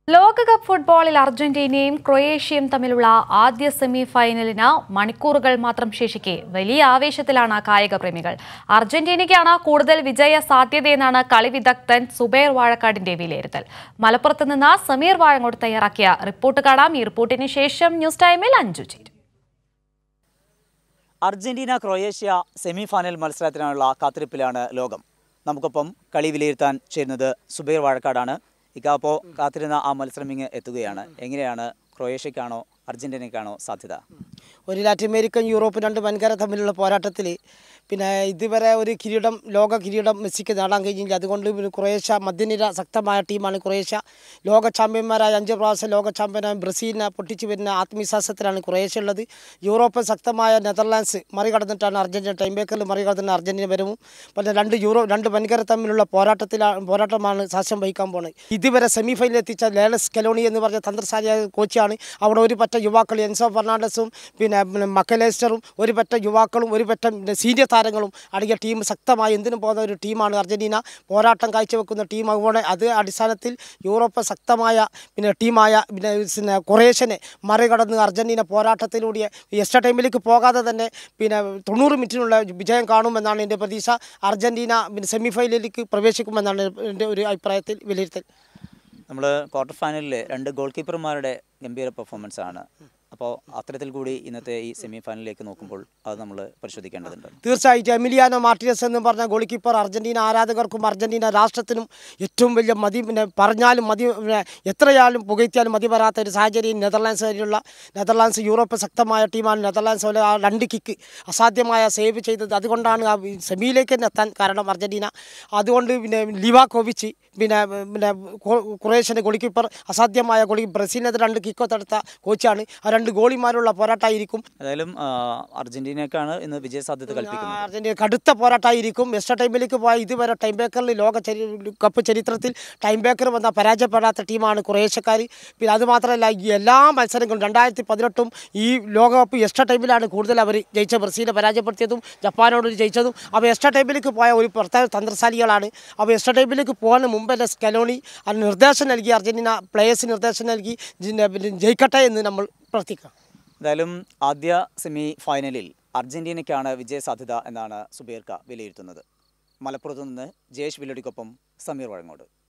ലോകകപ്പ് ഫുട്ബോളിൽ അർജന്റീനയും ക്രൊയേഷ്യയും തമ്മിലുള്ള ആദ്യ സെമി ഫൈനലിന് മണിക്കൂറുകൾ മാത്രം ശേഷിക്കെ വലിയ ആവേശത്തിലാണ് കായിക പ്രേമികൾ അർജന്റീനയ്ക്കാണ് കൂടുതൽ വിജയ സാധ്യതയെന്നാണ് കളി വിദഗ്ധൻ സുബൈർ വാഴക്കാടിന്റെ വിലയിരുത്തൽ മലപ്പുറത്ത് നിന്ന് സമീർ വാഴങ്ങോട് തയ്യാറാക്കിയ റിപ്പോർട്ട് കാണാം ഈ റിപ്പോർട്ടിന് ശേഷം ന്യൂസ് ടൈമിൽ അഞ്ചു ചേരും അർജന്റീന ക്രൊയേഷ്യ സെമി ഫൈനൽ മത്സരത്തിനായുള്ള കാത്തിരിപ്പിലാണ് ലോകം നമുക്കൊപ്പം കളി വിലയിരുത്താൻ ചേരുന്നത് സുബൈർ വാഴക്കാടാണ് ഇക്ക അപ്പോൾ കാത്തിരുന്ന ആ മത്സരം ഇങ്ങ് എത്തുകയാണ് എങ്ങനെയാണ് ക്രൊയേഷ്യക്കാണോ അർജന്റീനയ്ക്കാണോ സാധ്യത ഒരു ലാറ്റിൻ അമേരിക്കൻ യൂറോപ്പ് രണ്ട് വൻകര തമ്മിലുള്ള പോരാട്ടത്തിൽ പിന്നെ ഇതുവരെ ഒരു കിരീടം ലോക കിരീടം മെസ്സിക്ക് നേടാൻ കഴിഞ്ഞില്ല അതുകൊണ്ട് പിന്നെ ക്രൊയേഷ്യ മധ്യനിര ശക്തമായ ടീമാണ് ക്രൊയേഷ്യ ലോക ചാമ്പ്യന്മാരായ അഞ്ച് പ്രാവശ്യം ലോക ചാമ്പ്യനായ ബ്രസീലിനെ പൊട്ടിച്ചു വരുന്ന ആത്മവിശ്വാസത്തിലാണ് ക്രൊയേഷ്യ ഉള്ളത് യൂറോപ്പ് ശക്തമായ നെതർലാൻഡ്സ് മറികടന്നിട്ടാണ് അർജന്റീന ടൈം ബേക്കറിൽ മറികടന്ന അർജന്റീന വരവും പിന്നെ രണ്ട് യൂറോ രണ്ട് വൻകര തമ്മിലുള്ള പോരാട്ടത്തിലാണ് പോരാട്ടമാണ് സാക്ഷ്യം വഹിക്കാൻ പോകുന്നത് ഇതുവരെ സെമി ഫൈനലിൽ എത്തിച്ച ലേലസ് കെലോണി എന്ന് പറഞ്ഞ തന്ത്രശാലിയായ കോച്ചാണ് അവിടെ ഒരു പറ്റ യുവാക്കൾ എൻസോ ഫെർണാണ്ടസും പിന്നെ പിന്നെ മക്കലേസ്റ്ററും ഒരു പറ്റ യുവാക്കളും ഒരു പറ്റ പിന്നെ സീനിയർ താരങ്ങളും അടങ്ങിയ ടീം ശക്തമായി എന്തിനും പോകുന്ന ഒരു ടീമാണ് അർജന്റീന പോരാട്ടം കാഴ്ചവെക്കുന്ന ടീം അതുപോലെ അത് അടിസ്ഥാനത്തിൽ യൂറോപ്പ് ശക്തമായ പിന്നെ ടീമായ പിന്നെ പിന്നെ കൊറേഷ്യനെ മറികടന്ന് അർജന്റീന പോരാട്ടത്തിലൂടെ എക്സ്ട്രാ ടൈമിലേക്ക് പോകാതെ തന്നെ പിന്നെ തൊണ്ണൂറ് മിനിറ്റിനുള്ള വിജയം കാണുമെന്നാണ് എൻ്റെ പ്രതീക്ഷ അർജന്റീന പിന്നെ സെമി ഫൈനലിലേക്ക് പ്രവേശിക്കുമെന്നാണ് എൻ്റെ ഒരു അഭിപ്രായത്തിൽ വിലയിരുത്തൽ നമ്മൾ ക്വാർട്ടർ ഫൈനലിൽ രണ്ട് ഗോൾ കീപ്പർമാരുടെ ഗംഭീര പെർഫോമൻസ് ആണ് അപ്പോൾ അത്തരത്തിൽ കൂടി ഇന്നത്തെ ഈ സെമി ഫൈനലിലേക്ക് നോക്കുമ്പോൾ അത് നമ്മൾ പരിശോധിക്കേണ്ടതുണ്ട് തീർച്ചയായിട്ടും എമിലിയാനോ മാർട്ടിനസ് എന്ന് പറഞ്ഞ ഗോൾ കീപ്പർ അർജന്റീന ആരാധകർക്കും അർജന്റീന രാഷ്ട്രത്തിനും ഏറ്റവും വലിയ മതി പിന്നെ പറഞ്ഞാലും മതി പിന്നെ എത്രയാലും പുകഴ്ത്തിയാലും മതി വരാത്ത ഒരു സാഹചര്യം നെതർലാൻഡ്സ് വരെയുള്ള നെതർലാൻഡ്സ് യൂറോപ്പ് ശക്തമായ ടീമാണ് നെതർലാൻഡ്സ് പോലെ ആ രണ്ട് കിക്ക് അസാധ്യമായ സേവ് ചെയ്തത് അതുകൊണ്ടാണ് ആ സെമിയിലേക്ക് തന്നെ എത്താൻ കാരണം അർജന്റീന അതുകൊണ്ട് പിന്നെ ലിവാക്കോവിച്ച് പിന്നെ പിന്നെ കൊ- ക്രൊയേഷ്യൻ്റെ ഗോൾ കീപ്പർ അസാധ്യമായ ഗോളി ബ്രസീലിനെതിരെ രണ്ട് കിക്കോ തടുത്ത കോച്ചാണ് ആ രണ്ട് ഗോളിമാരുള്ള പോരാട്ടമായിരിക്കും ഏതായാലും ആ, അർജന്റീനയ്ക്കാണ് ഇന്ന് വിജയ സാധ്യത കൽപ്പിക്കുന്നത് അർജന്റീന കടുത്ത പോരാട്ടമായിരിക്കും എക്സ്ട്രാ ടൈമിലേക്ക് പോയ ഇതുവരെ ടൈം ബേക്കറിൽ ലോക ചരി കപ്പ് ചരിത്രത്തിൽ ടൈം ബേക്കർ വന്ന പരാജയപ്പെടാത്ത ടീമാണ് ക്രൊയേഷ്യക്കാർ പിന്നെ അതുമാത്രമല്ല ഈ എല്ലാ മത്സരങ്ങളും രണ്ടായിരത്തി പതിനെട്ടും ഈ ലോകകപ്പ് എക്സ്ട്രാ ടൈമിലാണ് കൂടുതൽ അവർ ജയിച്ച ബ്രസീലിനെ പരാജയപ്പെടുത്തിയതും ജപ്പാനോട് ജയിച്ചതും അപ്പോൾ എക്സ്ട്രാ ടൈമിലേക്ക് പോയ ഒരു പ്രത്യേക തന്ത്രശാലികളാണ് അപ്പോൾ എക്സ്ട്രാ ടൈമിലേക്ക് പോകാൻ മുമ്പ് തന്നെ സ്കലോണി അത് നിർദ്ദേശം നൽകി അർജന്റീന പ്ലേയേഴ്സിന് നിർദ്ദേശം നൽകി ജിന്ന- പിന്നെ ജയിക്കട്ടെ എന്ന് നമ്മൾ പ്രാർത്ഥിക്കാം എന്തായാലും ആദ്യ സെമി ഫൈനലിൽ അർജന്റീനയ്ക്കാണ് വിജയ സാധ്യത എന്നാണ് സുബേർക്ക വിലയിരുത്തുന്നത് മലപ്പുറത്ത് നിന്ന് ജയേഷ് വില്ലടിക്കൊപ്പം സമീർ വഴങ്ങോട്